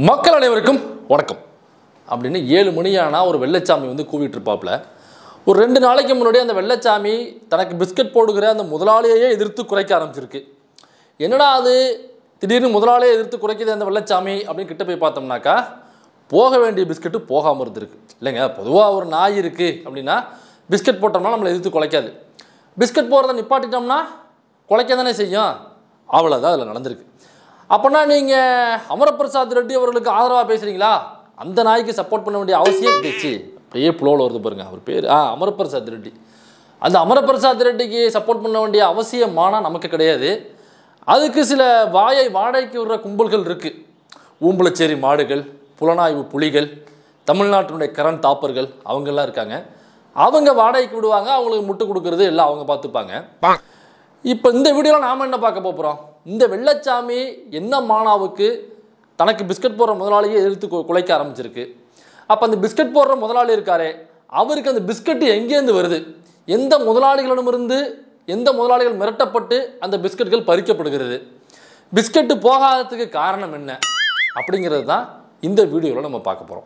மக்கள் அனைவருக்கும் வணக்கம் அப்படின்னு ஏழு மணி ஆனால் ஒரு வெள்ளச்சாமி வந்து கூவிட்டு இருப்பாப்புல ஒரு ரெண்டு நாளைக்கு முன்னாடி அந்த வெள்ளச்சாமி தனக்கு பிஸ்கட் போடுகிற அந்த முதலாளியையே எதிர்த்து குறைக்க ஆரம்பிச்சிருக்கு என்னடா அது திடீர்னு முதலாளியை எதிர்த்து குறைக்குது அந்த வெள்ளச்சாமி அப்படின்னு கிட்ட போய் பார்த்தோம்னாக்கா போக வேண்டிய பிஸ்கட்டு போகாமல் இருந்திருக்கு இல்லைங்க பொதுவாக ஒரு நாய் இருக்குது அப்படின்னா பிஸ்கட் போட்டோம்னா நம்மளை எதிர்த்து குலைக்காது பிஸ்கட் போடுறத நிப்பாட்டிட்டோம்னா குலைக்க தானே செய்யும் அவ்வளோதான் அதில் நடந்திருக்கு அப்போனா நீங்கள் அமரபிரசாத் ரெட்டி அவர்களுக்கு ஆதரவாக பேசுகிறீங்களா அந்த நாய்க்கு சப்போர்ட் பண்ண வேண்டிய அவசியம் இருந்துச்சு அப்படியே புலோவில் வருது பாருங்க அவர் பேர் ஆ அமரபிரசாத் ரெட்டி அந்த அமரபிரசாத் ரெட்டிக்கு சப்போர்ட் பண்ண வேண்டிய அவசியமானா நமக்கு கிடையாது அதுக்கு சில வாயை வாடகைக்கு விடுற கும்பல்கள் இருக்குது ஊம்பலச்சேரி மாடுகள் புலனாய்வு புலிகள் தமிழ்நாட்டினுடைய கரண் தாப்பர்கள் அவங்கெல்லாம் இருக்காங்க அவங்க வாடகைக்கு விடுவாங்க அவங்களுக்கு முட்டு கொடுக்கறது எல்லாம் அவங்க பார்த்துப்பாங்க இப்போ இந்த வீடியோவில் நாம் என்ன பார்க்க போகிறோம் இந்த வெள்ளச்சாமி என்ன மானாவுக்கு தனக்கு பிஸ்கட் போடுற முதலாளியை எதிர்த்து கு- குலைக்க ஆரம்பிச்சிருக்கு அப்போ அந்த பிஸ்கட் போடுற முதலாளி இருக்காரே அவருக்கு அந்த பிஸ்கட் எங்கேருந்து வருது எந்த முதலாளிகளிடமிருந்து எந்த முதலாளிகள் மிரட்டப்பட்டு அந்த பிஸ்கட்கள் பறிக்கப்படுகிறது பிஸ்கட்டு போகாததுக்கு காரணம் என்ன அப்படிங்கிறது தான் இந்த வீடியோவில் நம்ம பார்க்க போகிறோம்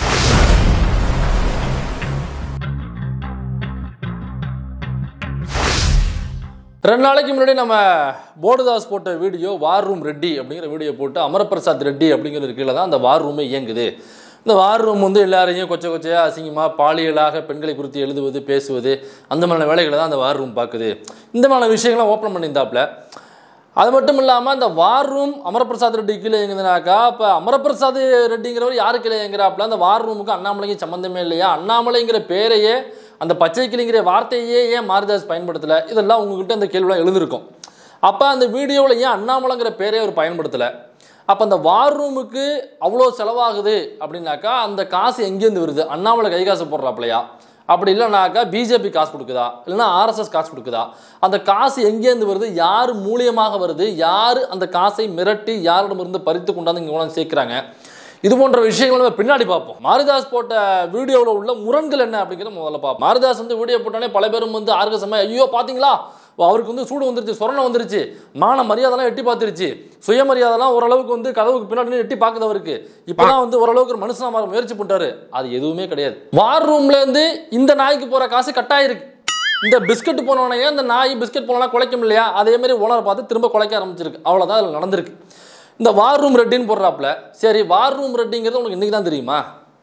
ரெண்டு நாளைக்கு முன்னாடி நம்ம போடுதாஸ் போட்ட வீடியோ வார் ரூம் ரெட்டி அப்படிங்கிற வீடியோ போட்டு அமரபிரசாத் ரெட்டி அப்படிங்கிற கீழே தான் அந்த வார் ரூமே இயங்குது இந்த வார் ரூம் வந்து எல்லாரையும் கொச்சை கொச்சையாக அசிங்கமாக பாலியலாக பெண்களை குறித்து எழுதுவது பேசுவது அந்த மாதிரியான வேலைகளை தான் அந்த வார் ரூம் பார்க்குது இந்த மாதிரியான விஷயங்கள்லாம் ஓப்பன் பண்ணியிருந்தாப்புல அது மட்டும் இல்லாமல் அந்த வார் ரூம் அமரபிரசாத் ரெட்டி கீழே இயங்குதுனாக்கா இப்போ அமரபிரசாத் ரெட்டிங்கிறவர் யாரு கீழே இயங்குறாப்புல அந்த வார் ரூமுக்கு அண்ணாமலைக்கு சம்மந்தமே இல்லையா அண்ணாமலைங்கிற பேரையே அந்த பச்சை கிளிங்கிற வார்த்தையே ஏன் மாரிதாஸ் பயன்படுத்தலை இதெல்லாம் உங்ககிட்ட அந்த கேள்விலாம் எழுந்திருக்கும் அப்போ அந்த வீடியோவில் ஏன் அண்ணாமலைங்கிற பேரே அவர் பயன்படுத்தலை அப்போ அந்த வார் ரூமுக்கு அவ்வளோ செலவாகுது அப்படின்னாக்கா அந்த காசு எங்கேருந்து வருது அண்ணாமலை கை காசு போடுறாப்லையா அப்படி இல்லைனாக்கா பிஜேபி காசு கொடுக்குதா இல்லைன்னா ஆர்எஸ்எஸ் காசு கொடுக்குதா அந்த காசு எங்கேருந்து வருது யார் மூலியமாக வருது யார் அந்த காசை மிரட்டி யாரிடமிருந்து பறித்து கொண்டாந்து இங்கே கொண்டாந்து சேர்க்குறாங்க இது போன்ற விஷயங்களை நம்ம பின்னாடி பார்ப்போம் மாரிதாஸ் போட்ட வீடியோவில் உள்ள முரண்கள் என்ன அப்படிங்கிறத முதல்ல பார்ப்போம் மாரிதாஸ் வந்து வீடியோ போட்டானே பல பேரும் வந்து ஆர்கசமாக ஐயோ பார்த்தீங்களா ஓ, அவருக்கு வந்து சூடு வந்துருச்சு சொரணை வந்துருச்சு மான மரியாதைலாம் எட்டி பார்த்துருச்சு சுயமரியாதைலாம் ஓரளவுக்கு வந்து கதவுக்கு பின்னாடி நின்னு எட்டி பார்க்குது அவருக்கு இப்போதான் வந்து ஓரளவுக்கு ஒரு மனுஷனா மாற முயற்சி பண்ணிட்டாரு அது எதுவுமே கிடையாது வார் ரூம்ல இருந்து இந்த நாய்க்கு போற காசு கட்டாயிருக்கு இந்த பிஸ்கட் போனவனையே அந்த நாய் பிஸ்கட் போனா குலைக்கும் இல்லையா அதே மாதிரி ஓனரை பார்த்து திரும்ப குலைக்க ஆரம்பிச்சிருக்கு அவ்வளோதான் அதில் நடந்திருக்கு இந்த வார் ரூம் ரெட்டின்னு போடுறாப்புல சரி வார் ரூம் ரெட்டிங்கிறது உனக்கு இன்னைக்கு தான் தெரியுமா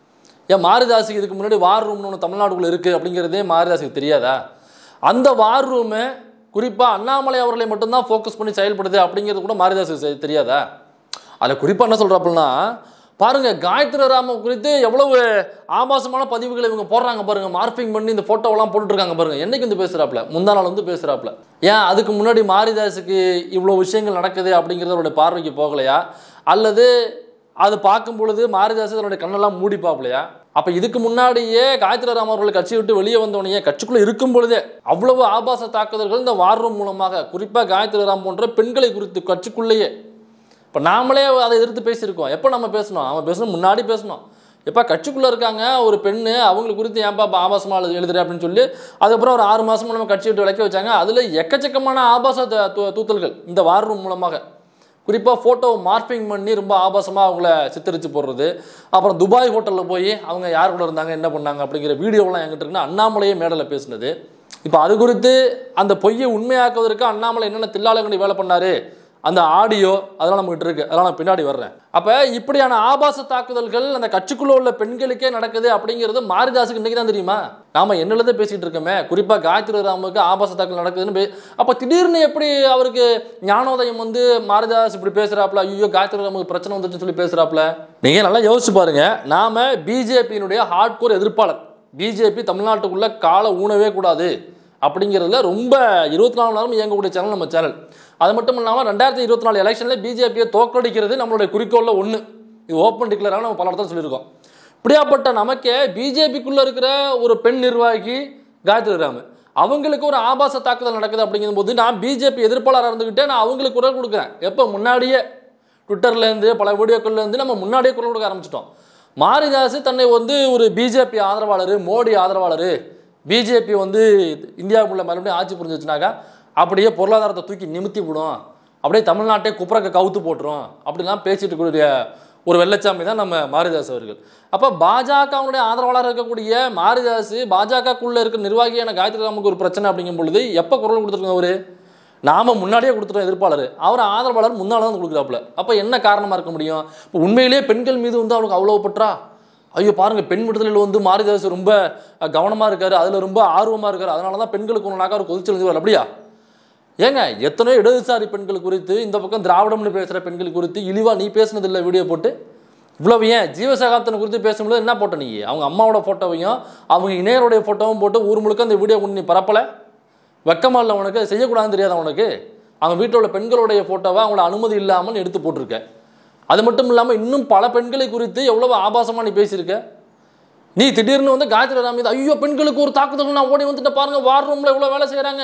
ஏன் மாரிதாஸுக்கு இதுக்கு முன்னாடி வார் ரூம்னு ஒன்று தமிழ்நாடுக்குள்ள இருக்குது அப்படிங்கிறதே மாரிதாஸுக்கு தெரியாதா அந்த வார் ரூமு குறிப்பாக அண்ணாமலை அவர்களை மட்டும்தான் ஃபோக்கஸ் பண்ணி செயல்படுது அப்படிங்கிறது கூட மாரிதாஸுக்கு செ- தெரியாதா அதில் குறிப்பாக என்ன சொல்கிறாப்புலனா பாருங்க காயத்ரி ராம குறித்து எவ்வளவு ஆபாசமான பதிவுகளை இவங்க போடுறாங்க பாருங்க மார்பிங் பண்ணி இந்த போட்டோவெல்லாம் போட்டுருக்காங்க பாருங்க என்னைக்கு வந்து பேசுறாப்புல முந்தா நாள் வந்து பேசுறாப்புல ஏன் அதுக்கு முன்னாடி மாரிதாஸுக்கு இவ்வளோ விஷயங்கள் நடக்குது அப்படிங்கிறது அவருடைய பார்வைக்கு போகலையா அல்லது அது பார்க்கும் பொழுது மாரிதாஸ் தன்னுடைய கண்ணெல்லாம் மூடி பார்க்கலையா அப்ப இதுக்கு முன்னாடியே காயத்ரி ராம அவர்கள் கட்சி விட்டு வெளியே வந்தோடனே கட்சிக்குள்ள இருக்கும் பொழுதே அவ்வளவு ஆபாச தாக்குதல்கள் இந்த வார் ரூம் மூலமாக குறிப்பா காயத்ரி ராம் போன்ற பெண்களை குறித்து கட்சிக்குள்ளேயே இப்போ நாமளே அதை எதிர்த்து பேசியிருக்கோம் எப்போ நம்ம பேசணும் அவன் பேசணும் முன்னாடி பேசணும் எப்போ கட்சிக்குள்ளே இருக்காங்க ஒரு பெண்ணு அவங்களுக்கு குறித்து ஏன்பா இப்ப ஆபாசமா எழுது எழுதுற அப்படின்னு சொல்லி அதுக்கப்புறம் ஒரு ஆறு மாசமா நம்ம கட்சி விட்டு விளக்க வச்சாங்க அதில் எக்கச்சக்கமான ஆபாச த- தூ- தூத்தல்கள் இந்த வார் ரூம் மூலமாக குறிப்பாக ஃபோட்டோ மார்பிங் பண்ணி ரொம்ப ஆபாசமாக அவங்கள சித்தரித்து போடுறது அப்புறம் துபாய் ஹோட்டலில் போய் அவங்க யார் கூட இருந்தாங்க என்ன பண்ணாங்க அப்படிங்கிற வீடியோவெல்லாம் என்கிட்ட இருக்குன்னா அண்ணாமலையே மேடையில் பேசினது இப்போ அது குறித்து அந்த பொய்யை உண்மையாக்குவதற்கு அண்ணாமலை என்னென்ன தில்லாலங்கடி வேலை பண்ணாரு அந்த ஆடியோ அதெல்லாம் நம்மகிட்ட இருக்கு அதெல்லாம் நான் பின்னாடி வர்றேன் அப்போ இப்படியான ஆபாச தாக்குதல்கள் அந்த கட்சிக்குள்ள உள்ள பெண்களுக்கே நடக்குது அப்படிங்கிறது மாரிதாஸுக்கு இன்னைக்கு தான் தெரியுமா நாம என்னில பேசிட்டு இருக்கோமே குறிப்பா காயத்ரி ராமுக்கு ஆபாச தாக்குதல் நடக்குதுன்னு பே- அப்ப திடீர்னு எப்படி அவருக்கு ஞானோதயம் வந்து மாரிதாஸ் இப்படி பேசுறாப்ல ஐயோ காயத்ரி ராமுக்கு பிரச்சனை வந்துச்சுன்னு சொல்லி பேசுறாப்ல நீங்க நல்லா யோசிச்சு பாருங்க நாம பிஜேபியினுடைய ஹார்ட் கோர் எதிர்ப்பாளர் பிஜேபி தமிழ்நாட்டுக்குள்ள காலை ஊனவே கூடாது அப்படிங்கிறதுல ரொம்ப இருபத்தி நாலு மணி நேரம் இயங்கக்கூடிய சேனல் நம்ம சேனல் அது மட்டும் இல்லாமல் ரெண்டாயிரத்தி இருபத்தி நாலு எலெக்ஷனில் பிஜேபியை தோற்கடிக்கிறது நம்மளுடைய குறிக்கோளில் ஒன்று இது ஓப்பன் டிக்ளராக நம்ம பல இடத்துல சொல்லியிருக்கோம் இப்படியாப்பட்ட நமக்கே பிஜேபிக்குள்ளே இருக்கிற ஒரு பெண் நிர்வாகி காயத்ரி ராம் அவங்களுக்கு ஒரு ஆபாச தாக்குதல் நடக்குது அப்படிங்கும்போது நான் பிஜேபி எதிர்ப்பாளராக இருந்துக்கிட்டே நான் அவங்களுக்கு குரல் கொடுக்குறேன் எப்போ முன்னாடியே ட்விட்டர்லேருந்து பல வீடியோக்கள்லேருந்து நம்ம முன்னாடியே குரல் கொடுக்க ஆரம்பிச்சிட்டோம் மாரிதாஸ் தன்னை வந்து ஒரு பிஜேபி ஆதரவாளர் மோடி ஆதரவாளர் பிஜேபி வந்து இந்தியாவுக்குள்ள மறுபடியும் ஆட்சி புரிஞ்சிச்சுனாக்கா அப்படியே பொருளாதாரத்தை தூக்கி நிமித்தி விடும் அப்படியே தமிழ்நாட்டை குப்புறக்க கவுத்து போட்டுரும் அப்படிலாம் பேசிட்டு இருக்கக்கூடிய ஒரு வெள்ளச்சாமி தான் நம்ம மாரிதாஸ் அவர்கள் அப்போ பாஜகவுடைய ஆதரவாளர் இருக்கக்கூடிய மாரிதாஸ் பாஜகக்குள்ளே இருக்கிற நிர்வாகியான காயத்ரி ராமுக்கு ஒரு பிரச்சனை அப்படிங்கும் பொழுது எப்போ குரல் கொடுத்துருக்கோம் அவரு நாம முன்னாடியே கொடுத்துட்டோம் எதிர்ப்பாளர் அவர் ஆதரவாளர் முன்னால தான் கொடுக்குறாப்புல அப்போ என்ன காரணமாக இருக்க முடியும் இப்போ உண்மையிலேயே பெண்கள் மீது வந்து அவனுக்கு அவ்வளோ பற்றா ஐயோ பாருங்க பெண் விடுதலையில் வந்து மாரிதாஸ் ரொம்ப கவனமாக இருக்காரு அதில் ரொம்ப ஆர்வமாக இருக்காரு அதனால தான் பெண்களுக்கு ஒன்றாக்க அவர் கொதிச்சு எழுந்துவார் அப்படியா ஏங்க எத்தனையோ இடதுசாரி பெண்கள் குறித்து இந்த பக்கம் திராவிடம்னு பேசுகிற பெண்கள் குறித்து இழிவா நீ பேசுனது இல்லை வீடியோ போட்டு இவ்வளவு ஏன் ஜீவசகாப்தனை குறித்து பேசும்போது என்ன போட்ட நீ அவங்க அம்மாவோட ஃபோட்டோவையும் அவங்க இணையருடைய ஃபோட்டோவும் போட்டு ஊர் முழுக்க அந்த வீடியோ கொண்டு நீ பரப்பலை வெக்கமா இல்லை உனக்கு செய்யக்கூடாதுன்னு தெரியாதா உனக்கு அவங்க வீட்டில் உள்ள பெண்களுடைய ஃபோட்டோவை அவங்களோட அனுமதி இல்லாமல் எடுத்து போட்டிருக்க அது மட்டும் இல்லாமல் இன்னும் பல பெண்களை குறித்து எவ்வளவு ஆபாசமாக நீ பேசியிருக்க நீ திடீர்னு வந்து காயத்ரி ராம் மீது ஐயோ பெண்களுக்கு ஒரு தாக்குதல் நான் ஓடி வந்துட்டு பாருங்க வார் ரூம்ல இவ்வளோ வேலை செய்கிறாங்க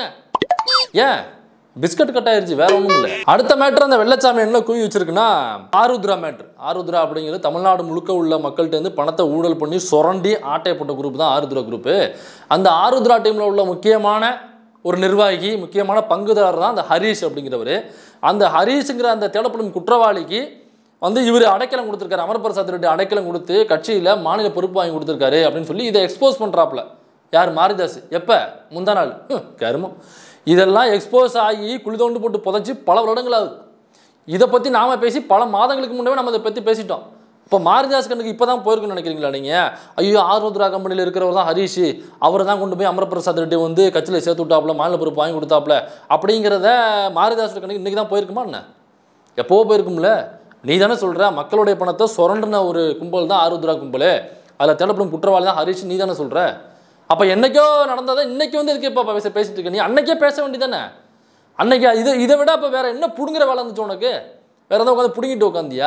ஏன் பிஸ்கட் கட் ஆயிருச்சு வேற ஒன்றும் இல்லை அடுத்த மேட்ரு அந்த வெள்ளச்சாமி என்ன குவி வச்சிருக்குன்னா ஆருத்ரா மேட்ரு ஆருத்ரா அப்படிங்கிறது தமிழ்நாடு முழுக்க உள்ள மக்கள்கிட்ட இருந்து பணத்தை ஊழல் பண்ணி சுரண்டி ஆட்டை போட்ட குரூப் தான் ஆருத்ரா குரூப்பு அந்த ஆருத்ரா டீமில் உள்ள முக்கியமான ஒரு நிர்வாகி முக்கியமான பங்குதாரர் தான் அந்த ஹரீஷ் அப்படிங்கிறவர் அந்த ஹரீஷுங்கிற அந்த தேடப்படும் குற்றவாளிக்கு வந்து இவர் அடைக்கலம் கொடுத்துருக்காரு அமர்பிரசாத் ரெட்டி அடைக்கலம் கொடுத்து கட்சியில் மாநில பொறுப்பு வாங்கி கொடுத்துருக்காரு அப்படின்னு சொல்லி இதை எக்ஸ்போஸ் பண்ணுறாப்புல யார் மாரிதாஸ் எப்போ முந்தா நாள் ஹம், கருமம் இதெல்லாம் எக்ஸ்போஸ் ஆகி குழி தோண்டு போட்டு புதைச்சி பல வருடங்கள் ஆகுது இதை பற்றி நாம பேசி பல மாதங்களுக்கு முன்னே நம்ம இதை பற்றி பேசிட்டோம் இப்போ மாரிதாஸ் கண்ணுக்கு இப்போ தான் போயிருக்குன்னு நினைக்கிறீங்களா நீங்கள் ஐயோ ஆர்வத்ரா கம்பெனியில் இருக்கிறவர் தான் ஹரிஷ் அவர் தான் கொண்டு போய் அமரபிரசாத் ரெட்டி வந்து கட்சியில் சேர்த்து விட்டாப்புல மாநில பொறுப்பு வாங்கி கொடுத்தாப்புல அப்படிங்கிறத மாரிதாஸ் கண்ணுக்கு இன்றைக்கி தான் போயிருக்குமா என்ன எப்போ போயிருக்கும்ல நீ தானே சொல்கிற மக்களுடைய பணத்தை சுரண்டின ஒரு கும்பல் தான் ஆருத்ரா கும்பல் அதில் தேடப்படும் குற்றவாளி தான் ஹரிஷ் நீ தானே சொல்கிற அப்போ என்னைக்கோ நடந்ததை இன்னைக்கு வந்து இதுக்கு இப்போ பேச பேசிட்டு இருக்க நீ அன்னைக்கே பேச வேண்டியதானே அன்னைக்கு இது இதை விட அப்போ வேற என்ன பிடுங்குற வேலை இருந்துச்சு உனக்கு வேற எதாவது உட்காந்து பிடுங்கிட்டு உட்காந்தியா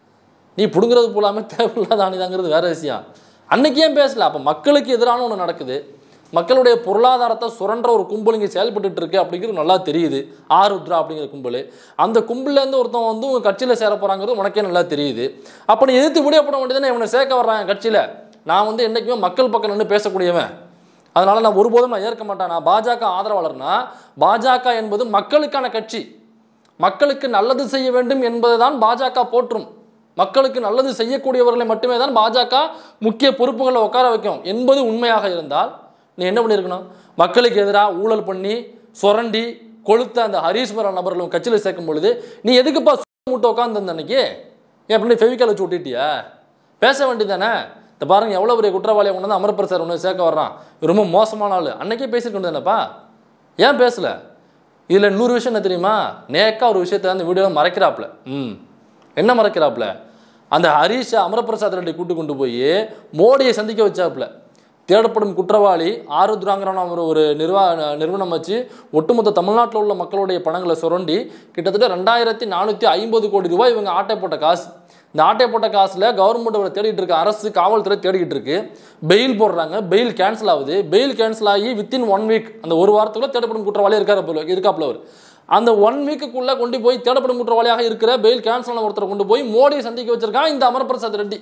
நீ பிடுங்குறது போலாமல் தேவையில்லாத அணிதாங்கிறது வேற விஷயம் அன்னைக்கு ஏன் பேசல அப்போ மக்களுக்கு எதிரான ஒன்று நடக்குது மக்களுடைய பொருளாதாரத்தை சுரண்ட ஒரு கும்பல் இங்கே செயல்பட்டுட்டு இருக்கு அப்படிங்கிறது நல்லா தெரியுது ஆருத்ரா அப்படிங்கிற கும்பல் அந்த கும்பல்லேருந்து ஒருத்தன் வந்து உங்கள் கட்சியில் சேர போகிறாங்கிறது உனக்கே நல்லா தெரியுது அப்போ நீ எதிர்த்து முடிய போட வேண்டியதுன்னு இவனை சேர்க்க வர்றான் கட்சியில் நான் வந்து என்றைக்குமே மக்கள் பக்கம் நின்று பேசக்கூடியவன் அதனால நான் ஒருபோதும் நான் ஏற்க மாட்டேன் நான் பாஜக ஆதரவாளர்னா பாஜக என்பது மக்களுக்கான கட்சி மக்களுக்கு நல்லது செய்ய வேண்டும் என்பதை தான் பாஜக போற்றும் மக்களுக்கு நல்லது செய்யக்கூடியவர்களை மட்டுமே தான் பாஜக முக்கிய பொறுப்புகளில் உட்கார வைக்கும் என்பது உண்மையாக இருந்தால் நீ என்ன பண்ணியிருக்கணும் மக்களுக்கு எதிராக ஊழல் பண்ணி சுரண்டி கொளுத்த அந்த ஹரீஸ்வரன் நபர்களும் கட்சியில் சேர்க்கும் பொழுது நீ எதுக்குப்பா மூட்டை உட்காந்து அன்னைக்கு ஏன் அப்படி ஃபெவிக்கால் வச்சு விட்டுட்டியா பேச வேண்டியதானே இந்த பாருங்க எவ்வளோ பெரிய குற்றவாளியை கொண்டு வந்து அமர்பிரசார் ஒன்று சேர்க்க வர்றான் இவன் ரொம்ப மோசமான ஆள் அன்னைக்கே பேசிட்டு தானேப்பா ஏன் பேசல இதில் இன்னொரு விஷயம் என்ன தெரியுமா நேக்கா ஒரு விஷயத்தை அந்த வீடியோவில் மறைக்கிறாப்புல ம் என்ன மறைக்கிறாப்புல அந்த ஹரீஷை அமரபிரசாத் ரெட்டி கூட்டு கொண்டு போய் மோடியை சந்திக்க வச்சாப்புல தேடப்படும் குற்றவாளி ஆருத்ராங்கிற ஒரு ஒரு நிர்வா நிறுவனம் வச்சு ஒட்டுமொத்த தமிழ்நாட்டில் உள்ள மக்களுடைய பணங்களை சுரண்டி கிட்டத்தட்ட ரெண்டாயிரத்தி நானூற்றி ஐம்பது கோடி ரூபாய் இவங்க ஆட்டை போட்ட காசு இந்த ஆட்டை போட்ட காசில் கவர்மெண்ட் அவரை தேடிட்டு இருக்கு அரசு காவல்துறை தேடிக்கிட்டு இருக்கு பெயில் போடுறாங்க பெயில் கேன்சல் ஆகுது பெயில் கேன்சல் ஆகி வித்தின் ஒன் வீக் அந்த ஒரு வாரத்துக்குள்ள தேடப்படும் குற்றவாளி இருக்காரு போல இருக்காப்புல அவர் அந்த ஒன் வீக்குக்குள்ள கொண்டு போய் தேடப்படும் குற்றவாளியாக இருக்கிற பெயில் கேன்சல் ஆன ஒருத்தரை கொண்டு போய் மோடியை சந்திக்க வச்சிருக்கான் இந்த அமர்பிரசாத் ரெட்டி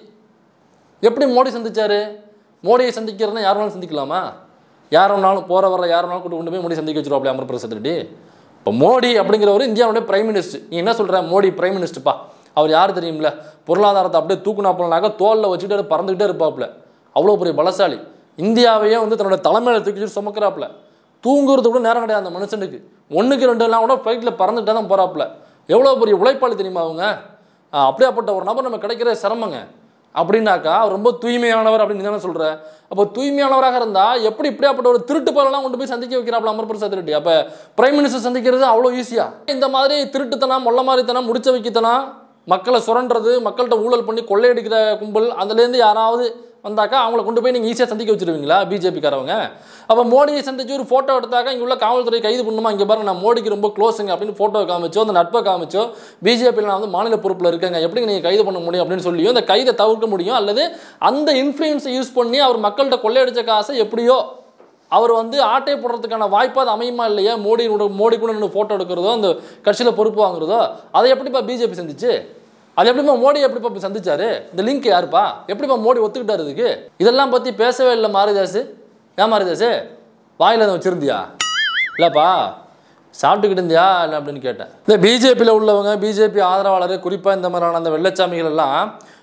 எப்படி மோடி சந்திச்சாரு மோடியை சந்திக்கிறதுனா யார் வேணாலும் சந்திக்கலாமா யார் வேணாலும் போற வர யார் வேணாலும் கூட்டு கொண்டு போய் மோடி சந்திக்க வச்சிருவாப்ல அமர்பிரசாத் ரெட்டி இப்போ மோடி அப்படிங்கிறவர் இந்தியாவுடைய பிரைம் மினிஸ்டர் நீ என்ன சொல்ற மோடி பிரைம் மினிஸ்டர்ப்பா அவர் யார் தெரியும்ல பொருளாதாரத்தை அப்படியே தூக்குனாப்புலனாக்க தோலில் வச்சுட்டு பறந்துக்கிட்டே இருப்பாப்புல அவ்வளோ பெரிய பலசாலி இந்தியாவையே வந்து தன்னோட தலைமையில தூக்கி வச்சு சுமக்கிறாப்புல தூங்குறது கூட நேரம் கிடையாது அந்த மனுஷனுக்கு ஒன்றுக்கு ரெண்டு எல்லாம் கூட ஃப்ளைட்டில் பறந்துட்டே தான் போகிறாப்புல எவ்வளோ பெரிய உழைப்பாளி தெரியுமா அவங்க ஆஹ் அப்படியாப்பட்ட ஒரு நபர் நம்ம கிடைக்கிற சிரமங்க அப்படின்னாக்கா அவர் ரொம்ப தூய்மையானவர் அப்படின்னு தானே சொல்ற அப்போ தூய்மையானவராக இருந்தா எப்படி இப்படியாப்பட்ட ஒரு திருட்டு பயிரெல்லாம் கொண்டு போய் சந்திக்க வைக்கிறாப்ல அமர்பிரசாத் ரெட்டி அப்ப பிரைம் மினிஸ்டர் சந்திக்கிறது அவ்வளோ ஈஸியா இந்த மாதிரி திருட்டுத்தனம் மொள்ள மாதிரித்தனம் முடிச்ச வைக்கத்தனம் மக்களை சுரண்டுறது மக்கள்கிட்ட ஊழல் பண்ணி கொள்ளையடிக்கிற கும்பல் அதுலேருந்து யாராவது வந்தாக்கா அவங்கள கொண்டு போய் நீங்கள் ஈஸியாக சந்திக்க வச்சிருவீங்களா பிஜேபிக்காரவங்க அப்போ மோடியை சந்திச்சு ஒரு ஃபோட்டோ எடுத்தாக்கா இங்கே உள்ள காவல்துறை கைது பண்ணுமா இங்கே பாருங்க நான் மோடிக்கு ரொம்ப க்ளோஸுங்க அப்படின்னு ஃபோட்டோ காமிச்சோ அந்த நட்பை காமிச்சோ பிஜேபியில் நான் வந்து மாநில பொறுப்பில் இருக்கேங்க எப்படி நீங்கள் கைது பண்ண முடியும் அப்படின்னு சொல்லியோ அந்த கைதை தவிர்க்க முடியும் அல்லது அந்த இன்ஃப்ளூயன்ஸை யூஸ் பண்ணி அவர் மக்கள்கிட்ட கொள்ளையடிச்ச காசை எப்படியோ அவர் வந்து ஆட்டை போடுறதுக்கான வாய்ப்பு அது அமையுமா இல்லையா மோடியோட மோடி கூட நின்று ஃபோட்டோ எடுக்கிறதோ அந்த கட்சியில் பொறுப்பு வாங்குறதோ அதை எப்படிப்பா பிஜேபி சந்திச்சு அது எப்படிப்பா மோடி எப்படிப்பா இப்ப சந்திச்சாரு இந்த லிங்க் யாருப்பா எப்படிப்பா மோடி ஒத்துக்கிட்டாரு இதுக்கு இதெல்லாம் பற்றி பேசவே இல்லை மாரிதாஸ் ஏன் மாரிதாஸ் வாயில் எதுவும் வச்சிருந்தியா இல்லைப்பா சாப்பிட்டுக்கிட்டு இருந்தியா இல்லை அப்படின்னு கேட்டேன் இந்த பிஜேபியில் உள்ளவங்க பிஜேபி ஆதரவாளர் குறிப்பாக இந்த மாதிரியான அந்த வெள்ளச்சாமிகள் எல்லாம்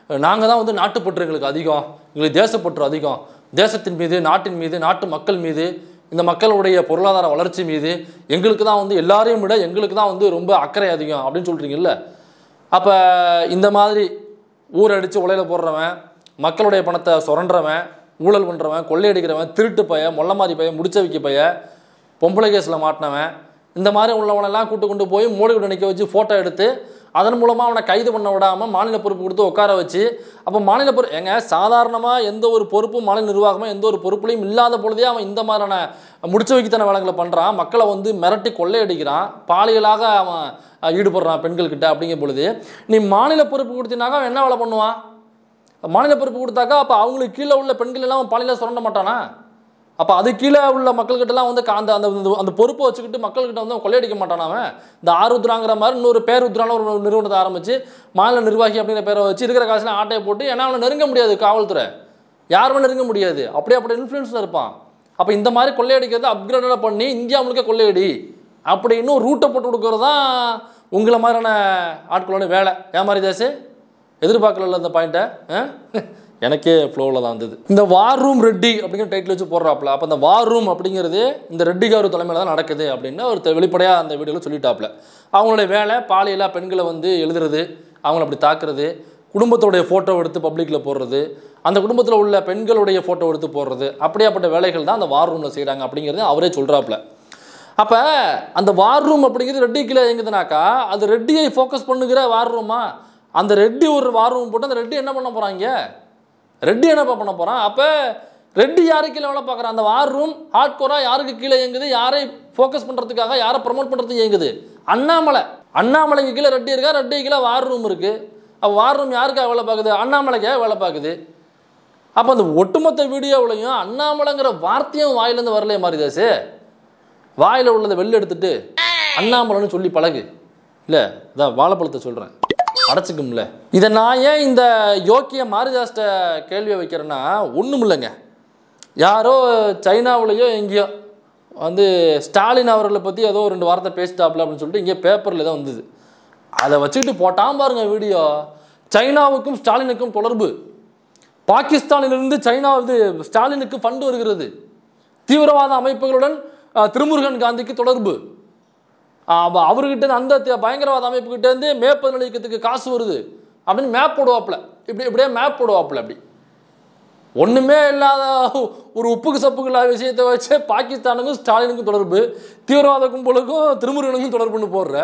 நாங்கள் தான் வந்து நாட்டுப்பற்று எங்களுக்கு அதிகம் எங்களுக்கு தேசப்பற்று அதிகம் தேசத்தின் மீது நாட்டின் மீது நாட்டு மக்கள் மீது இந்த மக்களுடைய பொருளாதார வளர்ச்சி மீது எங்களுக்கு தான் வந்து எல்லாரையும் விட எங்களுக்கு தான் வந்து ரொம்ப அக்கறை அதிகம் அப்படின்னு சொல்கிறீங்கல்ல அப்போ இந்த மாதிரி ஊரடித்து உலையில போடுறவன் மக்களுடைய பணத்தை சுரண்டுறவன் ஊழல் பண்ணுறவன் கொள்ளையடிக்கிறவன் திருட்டு பைய மொள்ள மாதிரி பைய முடிச்ச வைக்க பைய பொம்பளை கேஸில் மாட்டினவன் இந்த மாதிரி உள்ளவனெல்லாம் கூட்டு கொண்டு போய் மோடி கூட நிற்க வச்சு ஃபோட்டோ எடுத்து அதன் மூலமாக அவனை கைது பண்ண விடாமல் மாநில பொறுப்பு கொடுத்து உட்கார வச்சு அப்போ மாநில பொறுப்பு ஏங்க சாதாரணமாக எந்த ஒரு பொறுப்பும் மாநில நிர்வாகமாக எந்த ஒரு பொறுப்புலையும் இல்லாத பொழுதே அவன் இந்த மாதிரியான முடிச்ச வைக்கத்தன வேலைகளை பண்ணுறான் மக்களை வந்து மிரட்டி கொள்ளையடிக்கிறான் பாலியலாக அவன் அஹ், ஈடுபடுறான் பெண்கள்கிட்ட அப்படிங்கும் பொழுது நீ மாநில பொறுப்பு கொடுத்தினாக்கா அவன் என்ன வேலை பண்ணுவான் மாநில பொறுப்பு கொடுத்தாக்கா அப்போ அவங்களுக்கு கீழே உள்ள பெண்கள் எல்லாம் அவன் பாலியலாக சுரண்ட மாட்டானா அப்போ அது கீழே உள்ள மக்கள்கிட்டலாம் வந்து கா- அந்த அந்த அந்த- அந்த பொறுப்பை வச்சுக்கிட்டு மக்கள்கிட்ட வந்து அவன் கொள்ளையடிக்க மாட்டானா அவன் இந்த ஆருத்ராங்கிற மாதிரி இன்னொரு பேருத்ரான ஒரு நிறுவனத்தை ஆரம்பிச்சு மாநில நிர்வாகி அப்படிங்கிற பேரை வச்சு இருக்கிற காசுல ஆட்டையை போட்டு ஏன்னா அவனை நெருங்க முடியாது காவல்துறை யாருமே நெருங்க முடியாது அப்படியே அப்படி இன்ஃப்ளூயன்ஸில் இருப்பான் அப்போ இந்த மாதிரி கொள்ளையடிக்கிறத அப்கிரேடடாக பண்ணி இந்தியா முழுக்க கொள்ளையடி அப்படின்னு ரூட்டை போட்டு கொடுக்கறது தான் உங்களை மாதிரியான ஆட்களோட வேலை ஏன் மாதிரி தேசே எதிர்பார்க்கல இந்த பாயிண்ட்டை எனக்கே ஃப்ளோவில் தான் இருந்தது இந்த வார் ரூம் ரெட்டி அப்படிங்கிற டைட்டில் வச்சு போடுறாப்புல அப்போ இந்த வார் ரூம் அப்படிங்கிறது இந்த ரெட்டி காரு தலைமையில் தான் நடக்குது அப்படின்னு அவர் தெ- வெளிப்படையாக அந்த வீடியோவில் சொல்லிட்டாப்புல அவங்களுடைய வேலை பாலியலாக பெண்களை வந்து எழுதுறது அவங்கள அப்படி தாக்குறது குடும்பத்தோடைய ஃபோட்டோ எடுத்து பப்ளிக்கில் போடுறது அந்த குடும்பத்தில் உள்ள பெண்களுடைய ஃபோட்டோ எடுத்து போடுறது அப்படியாப்பட்ட வேலைகள் தான் அந்த வார் ரூமில் செய்கிறாங்க அப்படிங்கிறது அவரே சொல்கிறாப்புல அப்போ அந்த வார் ரூம் அப்படிங்கிறது ரெட்டி கீழே இயங்குதுனாக்கா அது ரெட்டியை ஃபோக்கஸ் பண்ணுகிற வார் ரூமா அந்த ரெட்டி ஒரு வார் ரூம் போட்டு அந்த ரெட்டி என்ன பண்ண போகிறாங்க ரெட்டி என்னப்பா பண்ண போகிறான் அப்போ ரெட்டி யாரு கீழே வேலை பார்க்குறான் அந்த வார் ரூம் ஹார்ட் கோரா யாருக்கு கீழே இயங்குது யாரை ஃபோக்கஸ் பண்ணுறதுக்காக யாரை ப்ரமோட் பண்ணுறதுக்கு இயங்குது அண்ணாமலை அண்ணாமலைக்கு கீழே ரெட்டி இருக்கா ரெட்டி கீழே வார் ரூம் இருக்குது அப்போ வார் ரூம் யாருக்காக வேலை பார்க்குது அண்ணாமலைக்காக வேலை பார்க்குது அப்போ அந்த ஒட்டுமொத்த வீடியோவிலையும் அண்ணாமலைங்கிற வார்த்தையும் வாயிலேருந்து வரலையே மாரிதாசு வாயில் உள்ளதை வெளில எடுத்துட்டு அண்ணாமலைன்னு சொல்லி பழகு இல்லை இதான் வாழைப்பழத்தை சொல்கிறேன் அடைச்சிக்கும்ல இதை நான் ஏன் இந்த யோக்கிய மாரிதாஸ்ட கேள்வியை வைக்கிறேன்னா ஒன்றும் இல்லைங்க யாரோ சைனாவுலேயோ எங்கேயோ வந்து ஸ்டாலின் அவர்களை பற்றி ஏதோ ஒரு ரெண்டு வார்த்தை பேசிட்டாப்ல அப்படின்னு சொல்லிட்டு இங்கே பேப்பரில் தான் வந்தது அதை வச்சுக்கிட்டு போட்டான் பாருங்க வீடியோ சைனாவுக்கும் ஸ்டாலினுக்கும் தொடர்பு பாகிஸ்தானிலிருந்து சைனா இது ஸ்டாலினுக்கு ஃபண்டு வருகிறது தீவிரவாத அமைப்புகளுடன் அஹ், திருமுருகன் காந்திக்கு தொடர்பு அஹ், அவ- அவர்கிட்ட இருந்து அந்த தி- பயங்கரவாத அமைப்புகிட்ட இருந்து மேப் நிலையத்துக்கு காசு வருது அப்படின்னு மேப் போடுவாப்புல இப்படி இப்படியே மேப் போடுவாப்புல அப்படி ஒண்ணுமே இல்லாத ஒரு உப்புக்கு சப்புக்கு இல்லாத விஷயத்தை வச்சு பாகிஸ்தானுக்கும் ஸ்டாலினுக்கும் தொடர்பு தீவிரவாத கும்பலுக்கும் திருமுருகனுக்கும் தொடர்புன்னு போடுற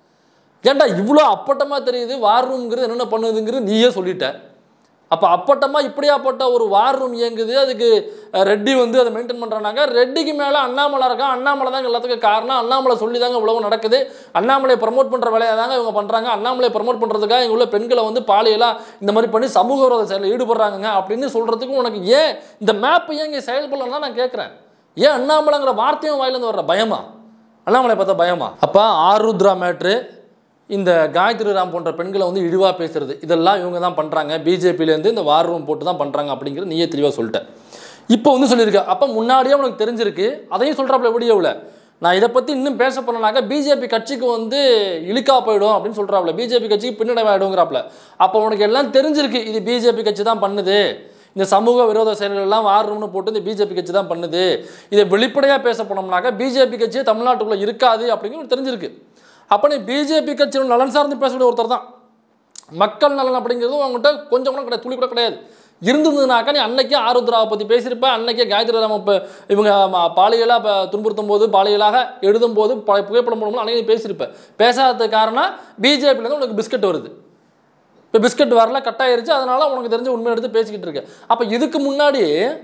ஏன்டா இவ்வளோ அப்பட்டமாக தெரியுது வார் ரூம்ங்கிறது என்னென்ன பண்ணுதுங்கிறது நீயே சொல்லிட்ட அப்போ அப்பட்டமாக இப்படியாப்பட்ட ஒரு வார் ரூம் இயங்குது அதுக்கு அஹ், ரெட்டி வந்து அதை மெயின்டைன் பண்ணுறாங்க ரெட்டிக்கு மேலே அண்ணாமலை இருக்கான் அண்ணாமலை தாங்க எல்லாத்துக்கும் காரணம் அண்ணாமலை சொல்லி தாங்க இவ்வளவு நடக்குது அண்ணாமலையை ப்ரமோட் பண்ணுற வேலையை தாங்க இவங்க பண்ணுறாங்க அண்ணாமலையை ப்ரமோட் பண்ணுறதுக்காக இங்கே உள்ள பெண்களை வந்து பாலியலாக இந்த மாதிரி பண்ணி சமூக விரோத செயலில் ஈடுபடுறாங்க அப்படின்னு சொல்கிறதுக்கு உனக்கு ஏன் இந்த மேப் ஏன் இங்கே செயல்படலாம் தான் நான் கேட்குறேன் ஏன் அண்ணாமலைங்கிற வார்த்தையும் வாயிலேருந்து வர்ற பயமா அண்ணாமலை பார்த்தா பயமா அப்போ ஆருத்ரா மேட்ரு இந்த காயத்ரி ராம் போன்ற பெண்களை வந்து இழிவாக பேசுறது இதெல்லாம் இவங்க தான் பண்ணுறாங்க பிஜேபியிலேருந்து இந்த வார் ரூம் போட்டு தான் பண்ணுறாங்க அப்படிங்கிறது நீயே தெளிவாக சொல்லிட்ட இப்போ வந்து சொல்லியிருக்க அப்போ முன்னாடியே உனக்கு தெரிஞ்சிருக்கு அதையும் சொல்கிறாப்புல வீடியோவில் நான் இதை பற்றி இன்னும் பேச போனேனாக்கா பிஜேபி கட்சிக்கு வந்து இழுக்கா போயிடும் அப்படின்னு சொல்கிறாப்புல பிஜேபி கட்சிக்கு பின்னடைவாயிடுங்கிறாப்புல அப்போ உனக்கு எல்லாம் தெரிஞ்சிருக்கு இது பிஜேபி கட்சி தான் பண்ணுது இந்த சமூக விரோத செயல்கள் எல்லாம் வாரணும்னு போட்டு இந்த பிஜேபி கட்சி தான் பண்ணுது இதை வெளிப்படையாக பேச போனோம்னாக்கா பிஜேபி கட்சியே தமிழ்நாட்டுக்குள்ளே இருக்காது அப்படிங்கிறது தெரிஞ்சிருக்கு அப்போ நீ பிஜேபி கட்சியோட நலன் சார்ந்து பேசக்கூடிய ஒருத்தர் தான் மக்கள் நலன் அப்படிங்கிறது உங்கள்கிட்ட கொஞ்சம் கூட கிடையாது துளி கூட கிடையாது இருந்ததுனாக்கா நீ அன்னைக்கே ஆருத்ராவை பற்றி பேசியிருப்ப அன்னைக்கே காயத்ரி ராம இப்போ இவங்க ம- பாலியலாக இப்போ துன்புறுத்தும் போது பாலியலாக எழுதும் போது ப- புகைப்படம் போடும்போது அன்னைக்கு நீ பேசியிருப்ப பேசாதது காரணம் பிஜேபியிலேருந்து உனக்கு பிஸ்கட் வருது இப்போ பிஸ்கட் வரல கட் ஆயிருச்சு அதனால உனக்கு தெரிஞ்ச உண்மை எடுத்து பேசிக்கிட்டு இருக்க அப்போ இதுக்கு முன்னாடி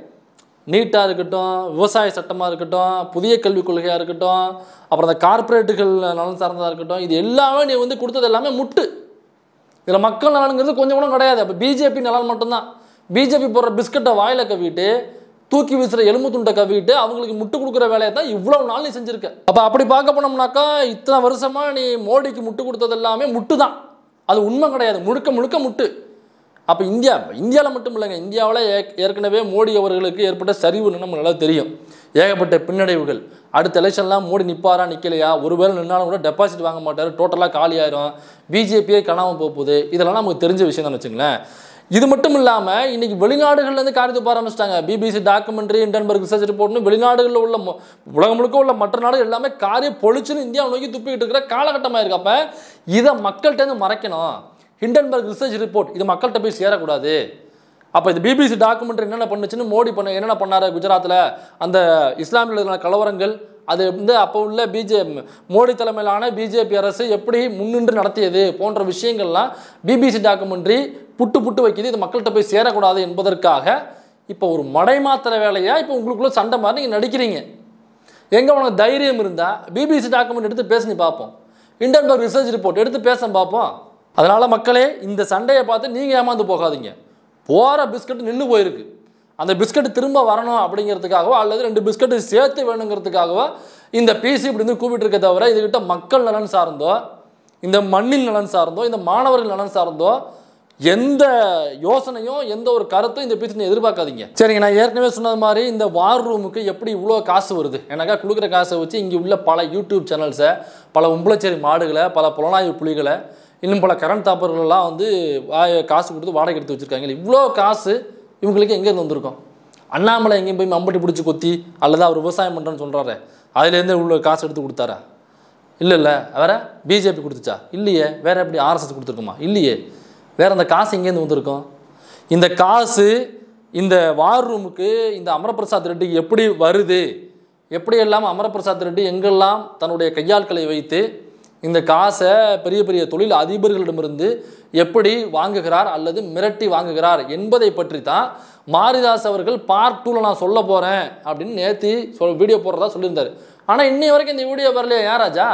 நீட்டாக இருக்கட்டும் விவசாய சட்டமாக இருக்கட்டும் புதிய கல்விக் கொள்கையாக இருக்கட்டும் அப்புறம் அந்த கார்ப்பரேட்டுகள் நலன் சார்ந்ததாக இருக்கட்டும் இது எல்லாமே நீ வந்து கொடுத்தது எல்லாமே முட்டு இதில் மக்கள் நலனுங்கிறது கொஞ்சம் கூட கிடையாது அப்போ பிஜேபி நலன் மட்டும்தான் பிஜேபி போடுற பிஸ்கட்டை வாயில கவிட்டு தூக்கி வீசுற எலும்பு துண்டை கவிட்டு அவங்களுக்கு முட்டு கொடுக்குற வேலையை தான் இவ்வளவு நாள் நீ செஞ்சிருக்க அப்போ அப்படி பார்க்க போனோம்னாக்கா இத்தனை வருஷமா நீ மோடிக்கு முட்டு கொடுத்தது எல்லாமே முட்டு தான் அது உண்மை கிடையாது முழுக்க முழுக்க முட்டு அப்போ இந்தியா இந்தியாவில் மட்டும் இல்லைங்க இந்தியாவில் ஏற்கனவே மோடி அவர்களுக்கு ஏற்பட்ட சரிவு நம்ம நல்லா தெரியும் ஏகப்பட்ட பின்னடைவுகள் அடுத்த எலெக்ஷன்லாம் மோடி நிற்பாரா நிற்கலையா ஒருவேளை நின்னாலும் கூட டெபாசிட் வாங்க மாட்டார் டோட்டலாக காலி ஆயிரும் பிஜேபியே காணாமல் போக போகுது இதெல்லாம் நமக்கு தெரிஞ்ச விஷயம் தான் வச்சுங்களேன் இது மட்டும் இல்லாமல் இன்னைக்கு வெளிநாடுகள்ல இருந்து காரி துப்ப ஆரம்பிச்சிட்டாங்க பிபிசி டாக்குமெண்ட்ரி இண்டன்பர்க் ரிசர்ச் ரிப்போர்ட்னு வெளிநாடுகளில் உள்ள மொ- உலகம் முழுக்க உள்ள மற்ற நாடுகள் எல்லாமே காரிய பொழிச்சுன்னு இந்தியாவை நோக்கி துப்பிக்கிட்டு இருக்கிற காலகட்டமாக இருக்கு அப்போ இதை மக்கள்கிட்ட இருந்து மறைக்கணும் ஹிண்டன்பர்க் ரிசர்ச் ரிப்போர்ட் இது மக்கள்கிட்ட போய் சேரக்கூடாது அப்போ இது பிபிசி டாக்குமெண்ட்ரி என்னென்ன பண்ணுச்சுன்னு மோடி பண்ண என்னென்ன பண்ணாரு குஜராத்தில் அந்த இஸ்லாமியில் இருக்கிற கலவரங்கள் அது வந்து அப்போ உள்ள பிஜே மோடி தலைமையிலான பிஜேபி அரசு எப்படி முன்னின்று நடத்தியது போன்ற விஷயங்கள்லாம் பிபிசி டாக்குமெண்ட்ரி புட்டு புட்டு வைக்குது இது மக்கள்கிட்ட போய் சேரக்கூடாது என்பதற்காக இப்போ ஒரு மடைமாத்திர வேலையா இப்போ உங்களுக்குள்ள சண்டை மாதிரி நீங்கள் நடிக்கிறீங்க எங்க உனக்கு தைரியம் இருந்தா பிபிசி டாக்குமெண்ட் எடுத்து பேசி பார்ப்போம் இண்டன்பர்க் ரிசர்ச் ரிப்போர்ட் எடுத்து பேச பார்ப்போம் அதனால மக்களே இந்த சண்டையை பார்த்து நீங்க ஏமாந்து போகாதீங்க போற பிஸ்கட் நின்று போயிருக்கு அந்த பிஸ்கட் திரும்ப வரணும் அப்படிங்கிறதுக்காகவோ அல்லது ரெண்டு பிஸ்கட் சேர்த்து வேணுங்கிறதுக்காகவோ இந்த பிசி இப்படி வந்து கூப்பிட்டு இருக்க தவிர இதுகிட்ட மக்கள் நலன் சார்ந்தோ இந்த மண்ணின் நலன் சார்ந்தோ இந்த மாணவர்கள் நலன் சார்ந்தோ எந்த யோசனையும் எந்த ஒரு கருத்தும் இந்த பேச்சு எதிர்பார்க்காதீங்க சரிங்க நான் ஏற்கனவே சொன்னது மாதிரி இந்த வார் ரூமுக்கு எப்படி இவ்வளோ காசு வருது எனக்கா கொடுக்குற காசை வச்சு இங்கே உள்ள பல யூடியூப் சேனல்ஸை பல உம்பளச்சேரி மாடுகளை பல புலனாய்வு புலிகளை இன்னும் பல கரண்ட் தாப்பர்கள்லாம் வந்து வா- காசு கொடுத்து வாடகை எடுத்து வச்சுருக்காங்க இவ்வளோ காசு இவங்களுக்கு எங்கேருந்து வந்திருக்கும் அண்ணாமலை எங்கேயும் போய் மம்பட்டி பிடிச்சி கொத்தி அல்லது அவர் விவசாயம் பண்ணுறேன்னு சொல்கிறாரு அதுலேருந்து இவ்வளோ காசு எடுத்து கொடுத்தாரா இல்லை இல்லை வேற பிஜேபி கொடுத்துச்சா இல்லையே வேற எப்படி ஆர்எஸ்எஸ் கொடுத்துருக்குமா இல்லையே வேற அந்த காசு எங்கேருந்து வந்திருக்கும் இந்த காசு இந்த வார் ரூமுக்கு இந்த அமரபிரசாத் ரெட்டிக்கு எப்படி வருது எப்படி எல்லாம் அமரபிரசாத் ரெட்டி எங்கெல்லாம் தன்னுடைய கையாட்களை வைத்து இந்த காசை பெரிய பெரிய தொழில் அதிபர்களிடமிருந்து எப்படி வாங்குகிறார் அல்லது மிரட்டி வாங்குகிறார் என்பதை பற்றி தான் மாரிதாஸ் அவர்கள் பார்ட் டூவில் நான் சொல்ல போகிறேன் அப்படின்னு நேற்று சொல் வீடியோ போடுறதா சொல்லியிருந்தாரு ஆனால் இன்னை வரைக்கும் இந்த வீடியோ வரலையா ஏன் ராஜா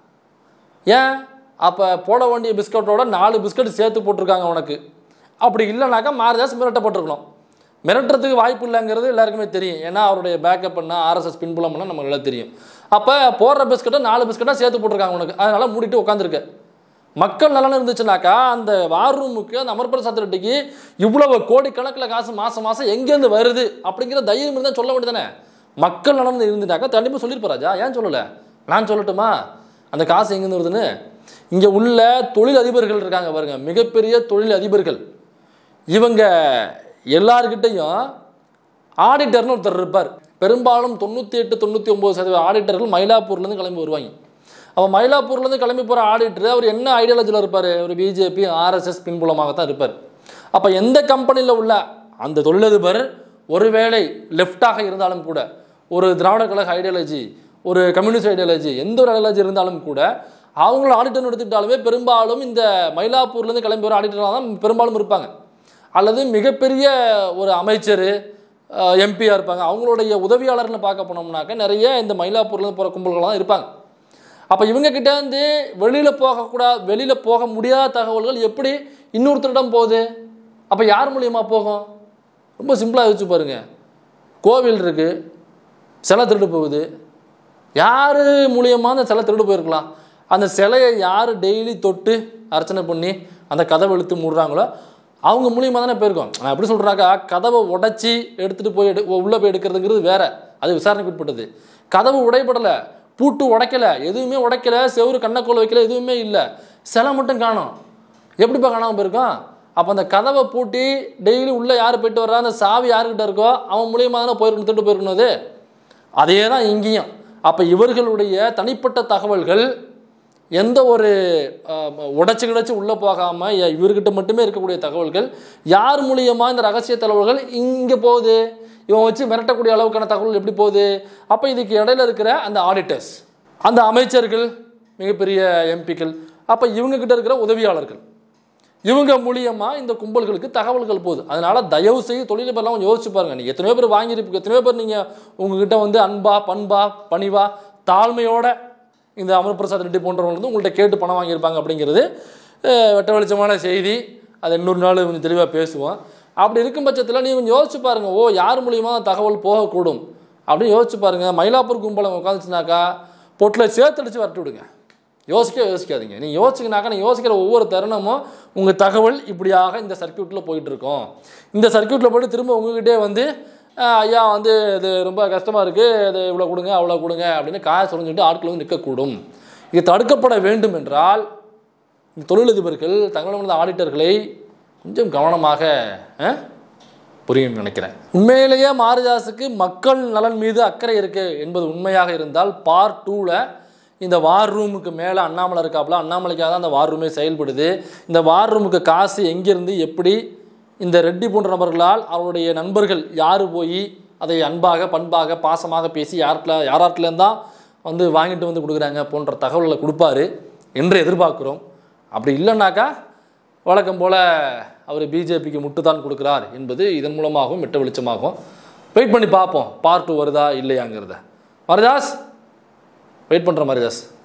ஏன் அப்போ போட வேண்டிய பிஸ்கட்டோட நாலு பிஸ்கட் சேர்த்து போட்டிருக்காங்க உனக்கு அப்படி இல்லைனாக்கா மாரிதாஸ் மிரட்டப்பட்டிருக்கணும் மிரட்டுறதுக்கு வாய்ப்பு இல்லைங்கிறது எல்லாருக்குமே தெரியும் ஏன்னா அவருடைய பேக்கப் பண்ண ஆர்எஸ்எஸ் பின்புலம் பண்ண நமக்கு நல்லா தெரியும் அப்போ போடுற பிஸ்கட்டை நாலு பிஸ்கட்டாக சேர்த்து போட்டிருக்காங்க உனக்கு அதனால மூடிட்டு உட்காந்துருக்க மக்கள் நலன் இருந்துச்சுனாக்கா அந்த வார் ரூமுக்கு அந்த அமர்பிரசாத் ரெட்டிக்கு இவ்வளவு கோடிக்கணக்கில் காசு மாதம் மாதம் எங்கேருந்து வருது அப்படிங்கிற தைரியம் இருந்தால் சொல்ல வேண்டியதானே மக்கள் நலன் இருந்துட்டாக்கா கண்டிப்பாக சொல்லியிருப்பா ராஜா ஏன் சொல்லலை நான் சொல்லட்டுமா அந்த காசு எங்கேருந்து வருதுன்னு இங்கே உள்ள தொழில் அதிபர்கள் இருக்காங்க பாருங்க மிகப்பெரிய தொழில் அதிபர்கள் இவங்க எல்லார்கிட்டையும் ஆடிட்டர்னு ஒருத்தர் இருப்பார் பெரும்பாலும் தொண்ணூற்றி எட்டு தொண்ணூற்றி ஒம்பது சதவீத ஆடிட்டர்கள் மயிலாப்பூர்லேருந்து கிளம்பி வருவாங்க அப்போ மயிலாப்பூர்லேருந்து கிளம்பி போகிற ஆடிட்டர் அவர் என்ன ஐடியாலஜியில் இருப்பார் ஒரு பிஜேபி ஆர்எஸ்எஸ் பின்புலமாக தான் இருப்பார் அப்போ எந்த கம்பெனியில் உள்ள அந்த தொழிலதிபர் ஒருவேளை லெஃப்டாக இருந்தாலும் கூட ஒரு திராவிட கழக ஐடியாலஜி ஒரு கம்யூனிஸ்ட் ஐடியாலஜி எந்த ஒரு ஐடியாலஜி இருந்தாலும் கூட அவங்கள ஆடிட்டர்னு எடுத்துக்கிட்டாலுமே பெரும்பாலும் இந்த மயிலாப்பூர்லேருந்து கிளம்பி வர ஆடிட்டராக தான் பெரும்பாலும் இருப்பாங்க அல்லது மிகப்பெரிய ஒரு அமைச்சர் எம்பியாக இருப்பாங்க அவங்களுடைய உதவியாளர்னு பார்க்க போனோம்னாக்க நிறைய இந்த மயிலாப்பூர்லேருந்து போகிற கும்பல்கள் தான் இருப்பாங்க அப்போ இவங்க கிட்ட இருந்து வெளியில் போகக்கூடாது வெளியில் போக முடியாத தகவல்கள் எப்படி இன்னொருத்தரிடம் போகுது அப்போ யார் மூலியமா போகும் ரொம்ப சிம்பிளாக யோசிச்சு பாருங்க கோவில் இருக்குது சிலை திருடு போகுது யார் மூலியமாக அந்த சிலை திருடு போயிருக்கலாம் அந்த சிலையை யார் டெய்லி தொட்டு அர்ச்சனை பண்ணி அந்த கதவை இழுத்து மூடுறாங்களோ அவங்க மூலியமாக தானே போயிருக்கோம் நான் எப்படி சொல்கிறாக்கா கதவை உடைச்சி எடுத்துகிட்டு போய் எடு உள்ளே போய் எடுக்கிறதுங்கிறது வேற அது விசாரணைக்கு உட்பட்டது கதவு உடைப்படலை பூட்டு உடைக்கல எதுவுமே உடைக்கல செவுரு கண்ணக்கோல் வைக்கல எதுவுமே இல்லை சிலை மட்டும் காணோம் எப்படிப்பா காணாமல் போயிருக்கோம் அப்போ அந்த கதவை பூட்டி டெய்லி உள்ளே யார் போயிட்டு வர்றா அந்த சாவி யாருக்கிட்ட இருக்கோ அவன் மூலியமாக தானே போயிருக்கணும் திருட்டு போயிருக்கணும் அது அதே தான் இங்கேயும் அப்போ இவர்களுடைய தனிப்பட்ட தகவல்கள் எந்த ஒரு உடச்சி கிடச்சி உள்ளே போகாமல் இவர்கிட்ட மட்டுமே இருக்கக்கூடிய தகவல்கள் யார் மூலியமாக இந்த ரகசிய தகவல்கள் இங்கே போகுது இவன் வச்சு மிரட்டக்கூடிய அளவுக்கான தகவல் எப்படி போகுது அப்போ இதுக்கு இடையில இருக்கிற அந்த ஆடிட்டர்ஸ் அந்த அமைச்சர்கள் மிகப்பெரிய எம்பிக்கள் அப்போ இவங்க கிட்ட இருக்கிற உதவியாளர்கள் இவங்க மூலியமா இந்த கும்பல்களுக்கு தகவல்கள் போகுது அதனால தயவு செய்து தொழிலதிபர்லாம் கொஞ்சம் யோசிச்சு பாருங்க நீங்க எத்தனையோ பேர் வாங்கியிருப்பீங்க எத்தனையோ பேர் நீங்க உங்ககிட்ட வந்து அன்பா பண்பா பணிவா தாழ்மையோட இந்த அமர்பிரசாத் ரெட்டி போன்றவங்க வந்து உங்கள்கிட்ட கேட்டு பணம் வாங்கியிருப்பாங்க அப்படிங்கிறது அஹ், வெட்ட வெளிச்சமான செய்தி அதை இன்னொரு நாள் கொஞ்சம் தெளிவாக பேசுவோம் அப்படி இருக்கும் பட்சத்தில் நீ கொஞ்சம் யோசிச்சு பாருங்க ஓ யார் மூலியமா தகவல் போகக்கூடும் அப்படின்னு யோசிச்சு பாருங்க மயிலாப்பூர் கும்பலம் உட்காந்துச்சுனாக்கா பொட்டில் சேர்த்தடிச்சு வரட்டு விடுங்க யோசிக்க யோசிக்காதீங்க நீ யோசிச்சிங்கனாக்கா நீ யோசிக்கிற ஒவ்வொரு தருணமும் உங்கள் தகவல் இப்படியாக இந்த சர்க்கியூட்டில் போயிட்டு இருக்கும் இந்த சர்க்கியூட்டில் போயிட்டு திரும்ப உங்ககிட்டே வந்து "ஆஹ், ஐயா வந்து இது ரொம்ப கஷ்டமாக இருக்குது இது இவ்வளோ கொடுங்க அவ்வளோ கொடுங்க அப்படின்னு காய சொல்லிட்டு ஆட்கள் வந்து நிற்கக்கூடும் இது தடுக்கப்பட வேண்டும் என்றால் இந்த தொழிலதிபர்கள் தங்களிடம் ஆடிட்டர்களை கொஞ்சம் கவனமாக ஆ, புரியும் நினைக்கிறேன் உண்மையிலேயே மாரிதாஸுக்கு மக்கள் நலன் மீது அக்கறை இருக்கு என்பது உண்மையாக இருந்தால் பார்ட் டூவில் இந்த வார் ரூமுக்கு மேலே அண்ணாமலை இருக்காப்புல அண்ணாமலைக்காக தான் அந்த வார் ரூமே செயல்படுது இந்த வார் ரூமுக்கு காசு எங்கிருந்து எப்படி இந்த ரெட்டி போன்ற நபர்களால் அவருடைய நண்பர்கள் யார் போய் அதை அன்பாக பண்பாக பாசமாக பேசி யார்கிட்ட யாராட்டிலேருந்து தான் வந்து வாங்கிட்டு வந்து கொடுக்குறாங்க போன்ற தகவல்களை கொடுப்பாரு என்று எதிர்பார்க்குறோம் அப்படி இல்லைன்னாக்கா வழக்கம் போல் அவர் பிஜேபிக்கு முட்டுதான் கொடுக்குறார் என்பது இதன் மூலமாகவும் வெட்ட வெளிச்சமாகும் வெயிட் பண்ணி பார்ப்போம் பார்ட் டூ வருதா இல்லையாங்கிறத மரிதாஸ் வெயிட் பண்ணுற மரிதாஸ்